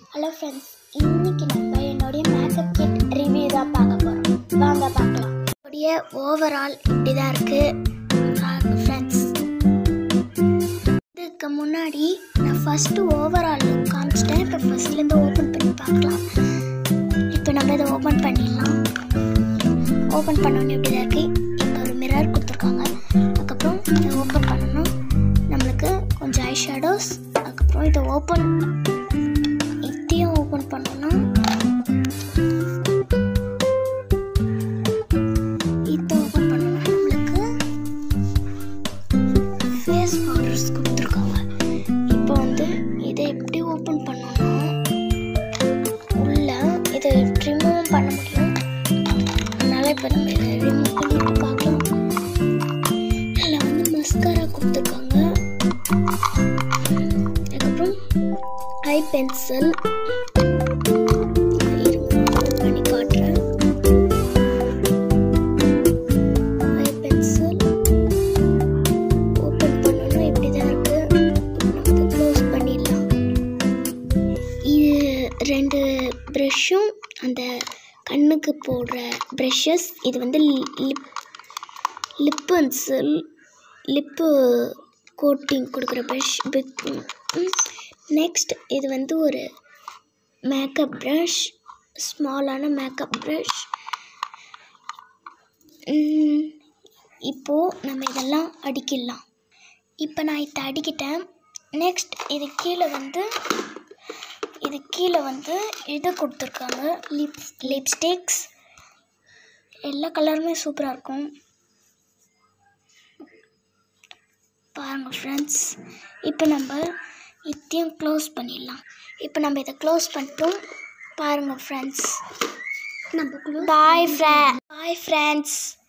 hello friends இன்னைக்கு நம்ம என்னுடைய மேக்கப் கிட் ரிவ்யூ தான் பார்க்க போகிறோம் வாங்க பார்க்கலாம் என்னுடைய ஓவரால் இப்படி தான் இருக்குது ஃப்ரெண்ட்ஸ் இதுக்கு முன்னாடி நான் ஃபஸ்ட்டு ஓவரால் லுக் காமிச்சிட்டேன் இப்போ ஃபஸ்ட்லேருந்து ஓப்பன் பண்ணி பார்க்கலாம் இப்போ நம்ம இதை ஓப்பன் பண்ணிடலாம் ஓப்பன் பண்ணோன்னே இப்படி தான் இருக்குது இப்போ ஒரு மிரர் கொடுத்துருக்காங்க அதுக்கப்புறம் இதை ஓப்பன் பண்ணணும் நம்மளுக்கு கொஞ்சம் ஐ ஷேடோஸ் அதுக்கப்புறம் இதை ஓப்பன் இதையும் ஓப்பன் பண்ணோம்னா இதை ஓப்பன் பண்ணோம்னா நம்மளுக்கு ஃபேஸ் பவுடர்ஸ் கொடுத்துருக்காங்க இப்போ வந்து இதை எப்படி ஓப்பன் பண்ணோம்னா உள்ள இதை ரிமூவ் பண்ண முடியும் அதனால இப்போ நம்ம இதை ரிமூவ் பண்ணிட்டு பார்க்கலாம் இதில் வந்து மஸ்காரா கொடுத்துருக்காங்க அதுக்கப்புறம் ஐ பென்சில் பண்ணி காட்டுறேன் ஐ பென்சில் ஓப்பன் பண்ணணும் இப்படி தான் இருக்கு நம்ம க்ளோஸ் பண்ணிடலாம் இது ரெண்டு ப்ரெஷ்ஷும் அந்த கண்ணுக்கு போடுற ப்ரெஷ்ஷஸ் இது வந்து lip lip pencil lip coating கொடுக்குற ப்ரஷ் பிக் நெக்ஸ்ட் இது வந்து ஒரு மேக்கப் ப்ரஷ் ஸ்மாலான மேக்கப் ப்ரஷ் இப்போது நம்ம இதெல்லாம் அடிக்கிடலாம் இப்போ நான் இதை அடிக்கிட்டேன் நெக்ஸ்ட் இது கீழே வந்து இது கீழே வந்து இது கொடுத்துருக்காங்க லிப் லிப்ஸ்டிக்ஸ் எல்லா கலருமே சூப்பராக இருக்கும் பாருங்கள் ஃப்ரெண்ட்ஸ் இப்போ நம்ம இதையும் க்ளோஸ் பண்ணிடலாம் இப்போ நம்ம இதை க்ளோஸ் பண்ணிட்டோம் பாருங்கள் ஃப்ரெண்ட்ஸ் நம்ம பாய் ஃப்ரெண்ட் பாய் ஃப்ரெண்ட்ஸ்